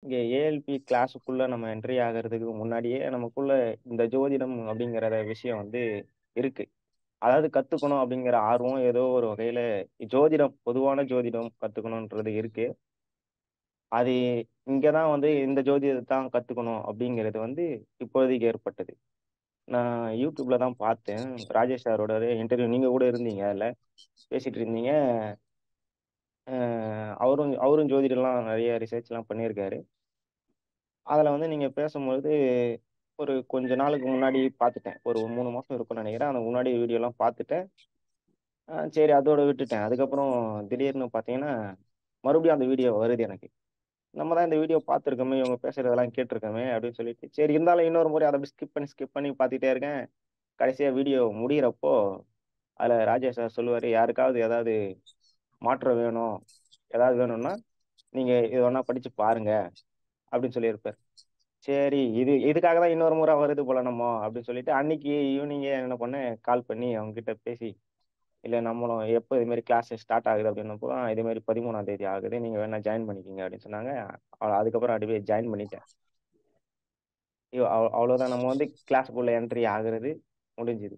இங்க ஏஎல்பி கிளாஸுக்குள்ள நம்ம என்ட்ரி ஆகுறதுக்கு முன்னாடியே நமக்குள்ள இந்த ஜோதிடம் அப்படிங்கிற விஷயம் வந்து இருக்கு. அதாவது கத்துக்கணும் அப்படிங்கிற ஆர்வம் ஏதோ ஒரு வகையில ஜோதிடம், பொதுவான ஜோதிடம் கத்துக்கணும்ன்றது இருக்கு. அது இங்க தான் வந்து இந்த ஜோதிடத்த தான் கத்துக்கணும் அப்படிங்கிறது வந்து இப்போதைக்கு ஏற்பட்டது. நான் YouTubeல தான் பார்த்தேன். ராஜேஷ் சாரோட இன்டர்வியூ நீங்க கூட இருந்தீங்க அதுல. பேசிட்டு இருந்தீங்க. அ அவரும் அவரும் ஜோதிடம்லாம் நெறைய ரிசர்ச்லாம் பண்ணியிருக்காரு. அதுல வந்து நீங்க பேசும்பொழுது, ஒரு கொஞ்ச நாளுக்கு முன்னாடி பார்த்துட்டேன். ஒரு 3 மாசம் இருக்கும்னு நெனைக்கிறேன். அந்த முன்னாடி வீடியோலாம் பார்த்துட்டேன். அ சரி அதோட விட்டுட்டேன். அதுக்கப்புறம் திடீர்னு பார்த்தீங்கன்னா, மறுபடியும் அந்த வீடியோ வருது எனக்கு. நம்ம தான் இந்த வீடியோ பார்த்துருக்கோமே, இவங்க பேசுறதெல்லாம் கேட்டுருக்கோமே அப்படின்னு சொல்லிட்டு, சரி இருந்தாலும் இன்னொரு முறை அத அப்படியே ஸ்கிப் பண்ணி, ஸ்கிப் பண்ணி பார்த்துட்டே இருக்கேன். கடைசியா வீடியோ முடியிறப்போ, அதுல ராஜேஷ் சார் சொல்லுவாரு, யாருக்காவது ஏதாவது மாற்றம் வேணும், ஏதாவது வேணும்னா, நீங்க இத வேணா படிச்சு பாருங்க அப்படின்னு சொல்லியிருப்பாரு. சரி இது இதுக்காக தான் இன்னொரு முறை வருது போல நம்மோ அப்படின்னு சொல்லிட்டு, அன்னைக்கு ஈவினிங்கே என்ன பண்ணேன், கால் பண்ணி அவங்ககிட்ட பேசி, இல்ல நம்மளும் எப்போ இது மாரி கிளாஸ் ஸ்டார்ட் ஆகுது அப்படின்னப்போ, இது மாரி 13ஆம் தேதி ஆகுது. நீங்க வேணா ஜாயின் பண்ணிக்கங்க அப்படின்னு சொன்னாங்க. அ அதுக்கப்புறம் அப்படியே ஜாயின் பண்ணிட்டேன். ஐயோ! அவ் அவ்வளோதான் நம்ம வந்து கிளாஸ்க்குள்ள என்ட்ரி ஆகுறது முடிஞ்சுது.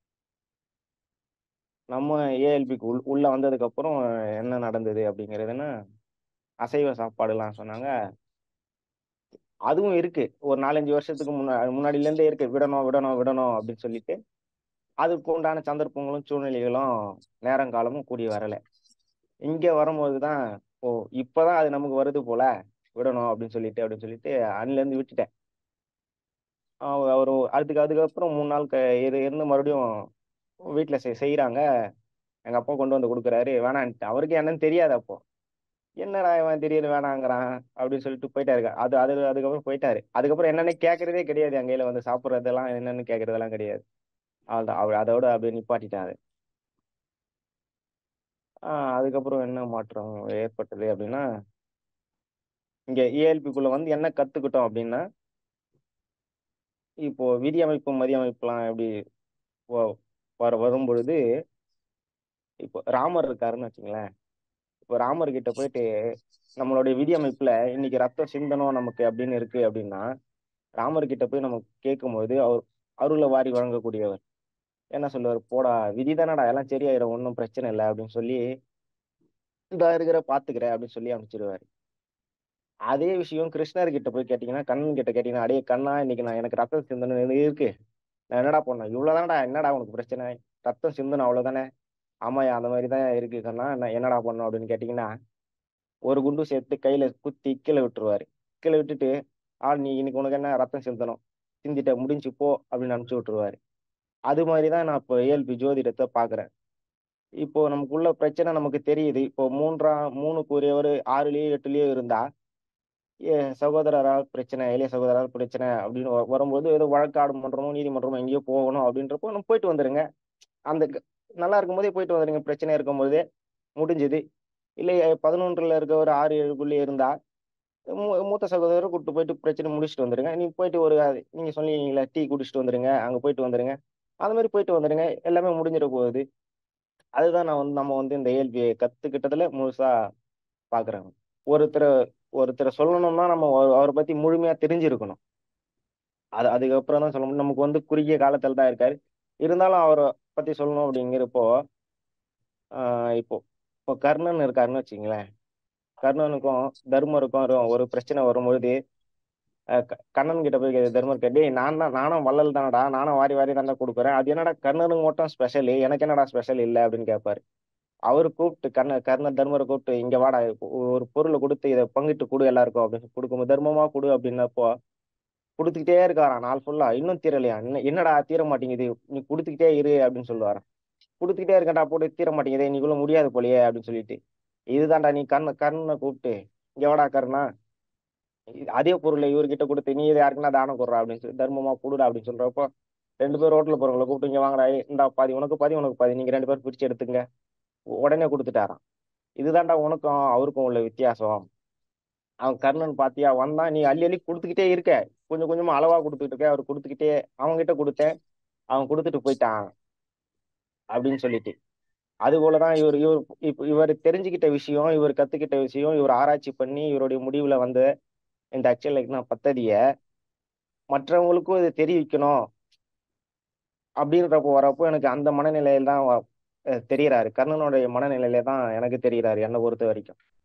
நம்ம ஏஎல்பிக்கு உள் உள்ள வந்ததுக்கப்புறம் என்ன நடந்தது அப்படிங்கிறதுன்னா, அசைவ சாப்பாடுலாம் சொன்னாங்க. அதுவும் இருக்கு. ஒரு 4, 5 வருஷத்துக்கு முன்னா முன்னாடிலேருந்தே இருக்கு. விடணும், விடணும், விடணும் அப்படின்னு சொல்லிட்டு, அதுக்கு உண்டான சந்தர்ப்பங்களும், சூழ்நிலைகளும், நேரம் காலமும் கூடி வரல. இங்க வரும்போது தான், ஓ! இப்பதான் அது நமக்கு வருது போல, விடணும் அப்படின்னு சொல்லிட்டு அப்படின்னு சொல்லிட்டு அன்னையிலேருந்து விட்டுட்டேன். அ ஒரு அதுக்கு அதுக்கப்புறம் 3 நாள் க இரு இருந்து மறுபடியும் வீட்ல செ செய்றாங்க. எங்க அப்பா கொண்டு வந்து குடுக்குறாரு. வேணான்ட்டேன். அவருக்கு என்னன்னு தெரியாது அப்போ. என்னடா இவன் திடீர்னு வேணாங்கிறான் அப்படின்னு சொல்லிட்டு போயிட்டாரு. அது அது அதுக்கப்புறம் போயிட்டாரு. அதுக்கப்புறம் என்னன்னே கேட்கறதே கிடையாது. என் கையில வந்து சாப்பிடுறதெல்லாம் என்னன்னு கேட்கறதெல்லாம் கிடையாது. அவ்வளதான். அவ அதோட அப்படியே நிப்பாட்டிட்டேன் அத. ஆ அதுக்கப்புறம் என்ன மாற்றம் ஏற்பட்டது அப்படின்னா, இங்க ஏஎல்பிக்குள்ள வந்து என்ன கத்துக்கிட்டோம் அப்படின்னா, இப்போ விதி அமைப்பு, மதி அமைப்புலாம் எப்படி வ வர வரும்பொழுது, இப்போ ராமர் இருக்காருன்னு வச்சுக்கங்களேன். இப்போ ராமர் கிட்ட போயிட்டு, நம்மளுடைய விதி அமைப்புல இன்னைக்கு ரத்தம் சிந்தணும் நமக்கு அப்படின்னு இருக்கு அப்படின்னா, ராமர் கிட்ட போய் நம்ம கேட்கும்போது, அவர் அருள வாரி வழங்கக்கூடியவர். என்ன சொல்லுவாரு, "போடா விதி தானடா எல்லாம் சரியாயிடும். ஒண்ணும் பிரச்சனை இல்ல" அப்படின்னு சொல்லி, "இந்தா இருக்கிற பார்த்துக்கிறேன்" அப்படின்னு சொல்லி அனுப்பிச்சுருவாரு. அதே விஷயம் கிருஷ்ணர் கிட்ட போய் கேட்டீங்கன்னா, கண்ணன் கிட்ட கேட்டீங்கன்னா, "அடேய் கண்ணா இன்னைக்கு நான் எனக்கு ரத்தம் சிந்தணும் இருக்கு. நான் என்னடா பண்ணணும்?" "இவ்வளவுதானடா என்னடா உனக்கு பிரச்சனை? ரத்தம் சிந்தணும் அவ்வளவுதானே?" "ஆமாய்யா அந்த மாரி தான் இருக்கு கண்ணா. நான் என்னடா பண்ணணும்?" அப்படின்னு கேட்டீங்கன்னா, ஒரு குண்டு சேர்த்து கையில குத்தி கீழ விட்டுருவாரு. கீழ விட்டுட்டு, "ஆ நீ இன்னைக்கு உனக்கு என்ன ரத்தம் சிந்தணும். சிந்திட்ட முடிஞ்சுச்சு போ" அப்படின்னு அனுப்பிச்சு விட்டுருவாரு. அது மாரி தான் நான் இப்போ ஏஎல்பி ஜோதிடத்த பார்க்குறேன். இப்போ நமக்குள்ள பிரச்சனை நமக்கு தெரியுது. இப்போ 3ஆம் 3க்கு உரியவரு 6லயோ, 8லயோ இருந்தா, எ சகோதரரால் பிரச்சனை, இளைய சகோதரரால் பிரச்சனை அப்படின்னு வ வரும்போது ஏதோ வழக்காடு மன்றமோ, நீதிமன்றமோ எங்கேயோ போகணும் அப்படின்றப்போ நம்ம போயிட்டு வந்துருங்க. அந்த க நல்லா இருக்கும்போதே போயிட்டு வந்துருங்க. பிரச்சனை இருக்கும்போதே முடிஞ்சுது. இல்ல 11ல இருக்கவர் 6, 7க்குள்ளயே இருந்தா, மூ மூத்த சகோதரர கூட்டிட்டு போயிட்டு பிரச்சனை முடிச்சுட்டு வந்துருங்க. நீங்க போயிட்டு ஒரு நீங்க சொன்னீங்கல்ல டீ குடிச்சிட்டு வந்துருங்க. அங்க போயிட்டு வந்துருங்க. அந்த மாரி போயிட்டு வந்துருங்க. எல்லாமே முடிஞ்சிட போகுது. அதுதான் நான் வந்து நம்ம வந்து இந்த ஏஎல்பிய கத்துக்கிட்டதுல முழுசா பார்க்குறேன். ஒருத்தர ஒருத்தர சொல்லணும்னா நம்ம அவ அவர பத்தி முழுமையா தெரிஞ்சிருக்கணும். அது அதுக்கப்புறம் தான் சொல்ல முடியும். நமக்கு வந்து குறுகிய காலத்துல தான் இருக்காரு. இருந்தாலும் அவர பத்தி சொல்லணும் அப்படிங்கிறப்போ, ஆ இப்போ இப்போ கர்ணன் இருக்காருன்னு வச்சுக்கங்களேன். கர்ணனுக்கும், தர்மருக்கும் ஒரு ஒரு பிரச்சனை வரும்பொழுது, அ க கண்ணன் கிட்ட போய் தர்மர் கேட்டு, "டேய் நான் தான் நானும் வள்ளல் தானடா. நானும் வாரி வாரி தான்டா குடுக்குறேன். அது என்னடா கர்ணனுக்கு மட்டும் ஸ்பெஷலு. எனக்கு என்னடா ஸ்பெஷல் இல்ல?" அப்படின்னு கேட்பாரு. அவரு கூப்பிட்டு கர்ண கர்ணன் தர்மர கூப்பிட்டு, "இங்க வாடா ஒரு பொருள குடுத்து இத பங்கிட்டு குடு எல்லாருக்கும்" அப்படின்னு குடுக்கும்போது, "தர்மமா குடு" அப்படின்னப்போ, குடுத்துக்கிட்டே இருக்காராம் நாள் ஃபுல்லா. இன்னும் தீரலையாம். "என்ன என்னடா தீர மாட்டேங்குது. நீ குடுத்துக்கிட்டே இரு" அப்படின்னு சொல்லுவாராம். "குடுத்துக்கிட்டே இருக்கேன்டா போடு தீர மாட்டேங்குதே. இன்னைக்குள்ள முடியாது போலயே" அப்படின்னு சொல்லிட்டு. இதுதான்டா நீ கர்ண கர்ணன கூப்பிட்டு, "இங்க வாடா கர்ணா. அதே பொருள இவர்கிட்ட குடுத்து, நீ இத யாருக்குன்னா தானம் குடுறா" அப்படின்னு சொல்லி, "தர்மமா குடுடா" அப்படின்னு சொல்றப்போ, 2 பேரும் ரோட்ல போறவங்கள கூப்பிட்டு, "இங்க வாங்கடா. ஏய் இந்தா பாதி உனக்கு பாதி, உனக்கு பாதி. நீங்க 2 பேரும் பிரிச்சு எடுத்துக்கங்க." உடனே குடுத்துட்டாராம். இதுதான்டா உனக்கும் அவருக்கும் உள்ள வித்தியாசம். அவன் கர்ணன் பாத்தியா வந்தான். நீ அள்ளி அள்ளி குடுத்துக்கிட்டே இருக்க. கொஞ்சம் கொஞ்சமா அளவா குடுத்துக்கிட்டு இருக்க. அவரு குடுத்துக்கிட்டே அவன்கிட்ட குடுத்தேன். அவன் குடுத்துட்டு போயிட்டான். அப்படின்னு சொல்லிட்டு. அதுபோல தான் இவரு இவரு இப்ப இவரு தெரிஞ்சுக்கிட்ட விஷயம், இவரு கத்துக்கிட்ட விஷயம், இவரு ஆராய்ச்சி பண்ணி இவருடைய முடிவுல வந்த இந்த ஆக்சுவல் லைக்னா பத்ததிய மற்றவங்களுக்கும் இது தெரிவிக்கணும் அப்படின்றப்போ வரப்போ எனக்கு அந்த மனநிலையில் தான் தெரியறாரு கர்ணனுடைய மனநிலையில தான் எனக்கு தெரியறாரு என்னை பொறுத்த வரைக்கும்